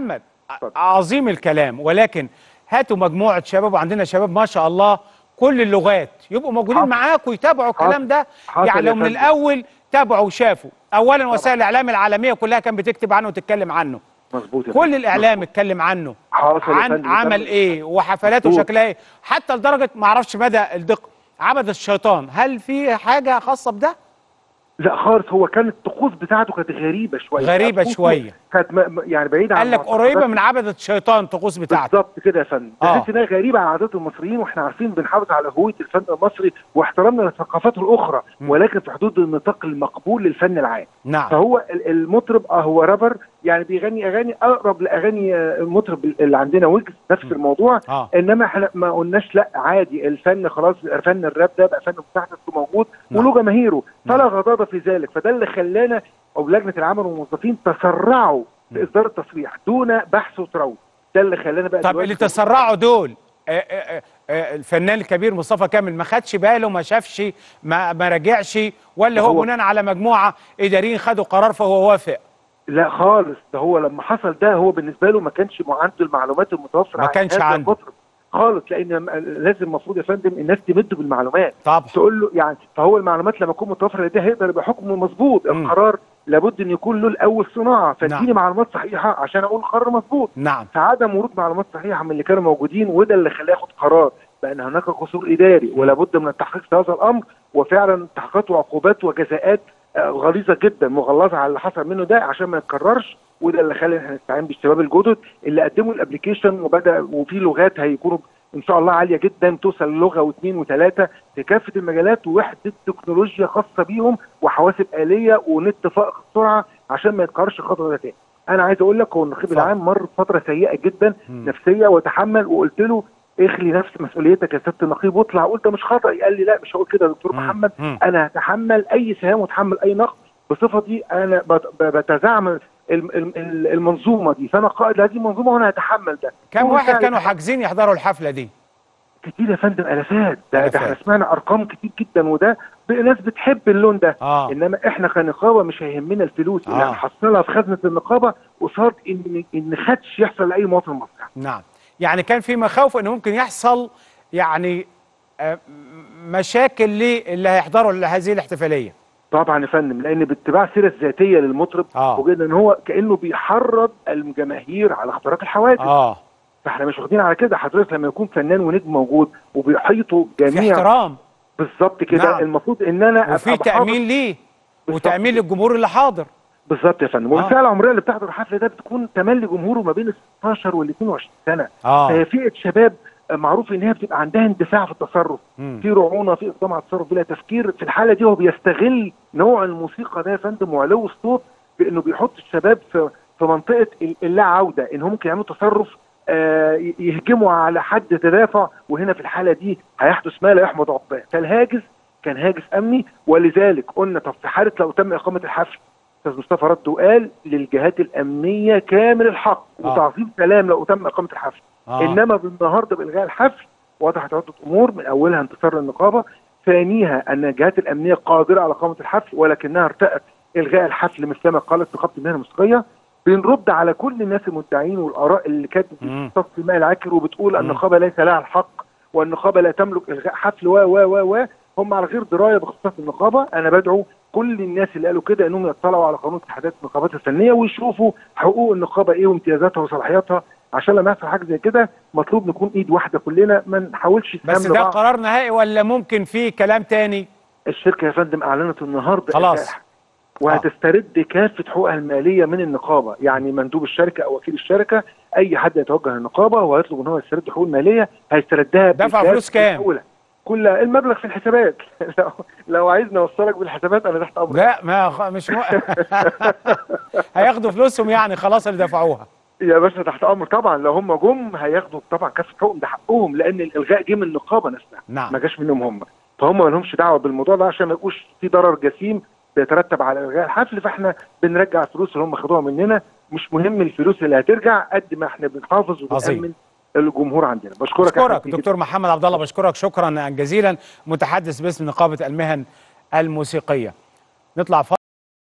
محمد اتفضل. عظيم الكلام ولكن هاتوا مجموعه شباب وعندنا شباب ما شاء الله كل اللغات يبقوا موجودين حاضر. معاكم ويتابعوا الكلام حاضر. ده حاضر يعني يا لو من فندم. الاول تابعوا وشافوا اولا وسائل الاعلام العالميه كلها كانت بتكتب عنه وتتكلم عنه مظبوط يا كل فندم. الاعلام اتكلم عنه حاصل يا عن فندم. عمل تم- ايه وحفلاته مظبوط. شكلها ايه حتى لدرجه ما اعرفش مدى الدقه عبد الشيطان هل في حاجه خاصه بده لا خالص هو كانت الطقوس بتاعته كانت غريبه شويه غريبة طقوسه شوية. كانت م- م- يعني بعيده عن قال لك المعتقدات قريبه من عبده الشيطان طقوس بتاعته بالظبط كده يا فندم آه. تحس انها غريبه عن عادات المصريين واحنا عارفين بنحافظ على هويه الفن المصري واحترامنا للثقافات الاخرى م. ولكن في حدود النطاق المقبول للفن العام نعم فهو ال- المطرب اه هو رابر يعني بيغني اغاني اقرب لاغاني آه، المطرب اللي عندنا ويجز نفس م. الموضوع اه انما احنا ما قلناش لا عادي الفن خلاص فن الراب ده بقى فن مستحدث وموجود نعم. وله جماهيره نعم. فلا غضاضه في ذلك فده اللي خلانا او لجنه العمل والموظفين تسرعوا في اصدار التصريح دون بحث وتروي ده اللي خلانا بقى طب دلوقتي اللي تسرعوا دول آه، آه، آه، الفنان الكبير مصطفى كامل ما خدش باله ما شافش ما ما راجعش ولا هو هو- بناء على مجموعه اداريين خدوا قرار فهو وافق لا خالص ده هو لما حصل ده هو بالنسبه له ما كانش مع- عنده المعلومات المتوفره ما عن كانش هذا عنده. المطرب. خالص لان م- لازم المفروض يا فندم الناس تمده بالمعلومات طب تقول له يعني فهو المعلومات لما تكون متوفره لديه هيقدر يبقى حكمه مظبوط مم. القرار لابد ان يكون له الاول صناعه فاديني نعم. معلومات صحيحه عشان اقول قرار مظبوط نعم فعدم ورود معلومات صحيحه من اللي كانوا موجودين وده اللي خلاه ياخد قرار بان هناك قصور اداري ولا بد من التحقيق في هذا الامر وفعلا تحقيقات وعقوبات وجزاءات آه، غليظه جدا مغلظه على اللي حصل منه ده عشان ما يتكررش وده اللي خلى احنا نستعين بالشباب الجدد اللي قدموا الابلكيشن وبدا وفي لغات هيكونوا ان شاء الله عاليه جدا توصل للغه واثنين وثلاثه في كافه المجالات ووحده تكنولوجيا خاصه بيهم وحواسب اليه ونت فائق السرعه عشان ما يتكررش الخطر ده تاني. انا عايز اقول لك هو النقيب اتفضل. العام مر بفتره سيئه جدا مم. نفسيه وتحمل وقلت له اخلي نفس مسؤوليتك يا سياده النقيب واطلع قول ده مش خطا قال لي لا مش هقول كده يا دكتور مم. محمد مم. انا هتحمل اي سهام واتحمل اي نقد بصفتي انا بت- ب- بتزعم الم- الم- ال- المنظومه دي فانا قائد هذه المنظومه وانا هتحمل ده كم هو واحد فعلا كانوا حاجزين يحضروا الحفله دي كتير يا فندم الافات ده, ده آلافات. احنا سمعنا ارقام كتير جدا وده ب- ناس بتحب اللون ده اه انما احنا كنقابه مش هيهمنا الفلوس اللي آه. هنحصلها في خزنه النقابه قصاد ان ان خدش يحصل لاي مواطن مصري نعم يعني كان في مخاوف انه ممكن يحصل يعني آه، مشاكل للي هيحضروا هذه الاحتفاليه طبعا يا فندم لان باتباع السيره الذاتيه للمطرب آه. وجد ان هو كانه بيحرض الجماهير على اختراق الحوادث اه فاحنا مش واخدين على كده حضرتك لما يكون فنان ونجم موجود وبيحيطوا في جميع احترام بالظبط كده نعم. المفروض ان انا وفي أبقى بحافظ- تامين ليه بالظبط وتامين كده. للجمهور اللي حاضر بالظبط يا فندم آه. والفئه العمريه اللي بتحضر الحفله ده بتكون تملي جمهوره ما بين ال 16 وال 22 سنه اه فهي فئه شباب معروف ان هي بتبقى عندها اندفاع في التصرف مم. في رعونه في اقدام على التصرف بلا تفكير في الحاله دي هو بيستغل نوع الموسيقى ده يا فندم وعلو الصوت بانه بيحط الشباب في في منطقه ال- اللا عوده ان هم ممكن يعملوا تصرف آه، ي- يهجموا على حد تدافع وهنا في الحاله دي هيحدث ما لا يحمد عقباه فالهاجس كان هاجس امني ولذلك قلنا طب في حاله لو تم اقامه الحفل استاذ مصطفى رد وقال للجهات الامنيه كامل الحق آه. وتعظيم سلام لو تم اقامه الحفل آه. انما بالنهارده بالغاء الحفل وضحت عده امور من اولها انتصار للنقابه ثانيها ان الجهات الامنيه قادره على اقامه الحفل ولكنها ارتأت الغاء الحفل مثلما قالت نقابه المهنه الموسيقيه بنرد على كل الناس المدعين والاراء اللي كانت مم. بتصف الماء العكر وبتقول مم. النقابه ليس لها الحق والنقابه لا تملك الغاء حفل و و و و هم على غير درايه باختصاص النقابه انا بدعو كل الناس اللي قالوا كده انهم يطلعوا على قانون اتحادات النقابات الفنيه ويشوفوا حقوق النقابه ايه وامتيازاتها وصلاحياتها عشان لما يحصل حاجه زي كده مطلوب نكون ايد واحده كلنا ما نحاولش بس نسام ده لبعض. قرار نهائي ولا ممكن في كلام تاني الشركه يا فندم اعلنت النهارده خلاص. إلغاء. وهتسترد كافه حقوقها الماليه من النقابه يعني مندوب الشركه او وكيل الشركه اي حد يتوجه للنقابه وهيطلب ان هو يسترد حقوقه الماليه هيستردها دفع بالكاش فلوس كام؟ الأولى. كل المبلغ في الحسابات لو, لو عايز نوصلك بالحسابات انا تحت امرك لا ما خ- مش م... هياخدوا فلوسهم يعني خلاص اللي دفعوها يا باشا تحت امر طبعا لو هم جم هياخدوا طبعا كافه حقوقهم ده حقهم لان الالغاء جه من النقابه نفسها نعم ما جاش منهم هم فهم ما لهمش دعوه بالموضوع ده عشان ما يبقوش في ضرر جسيم بيترتب على الغاء الحفل فاحنا بنرجع الفلوس اللي هم خدوها مننا مش مهم الفلوس اللي هترجع قد ما احنا بنحافظ عظيم. وبنأمن الجمهور عندنا بشكرك يا بشكرك أحمد. دكتور محمد عبد الله بشكرك شكرا جزيلا متحدث باسم نقابه المهن الموسيقيه نطلع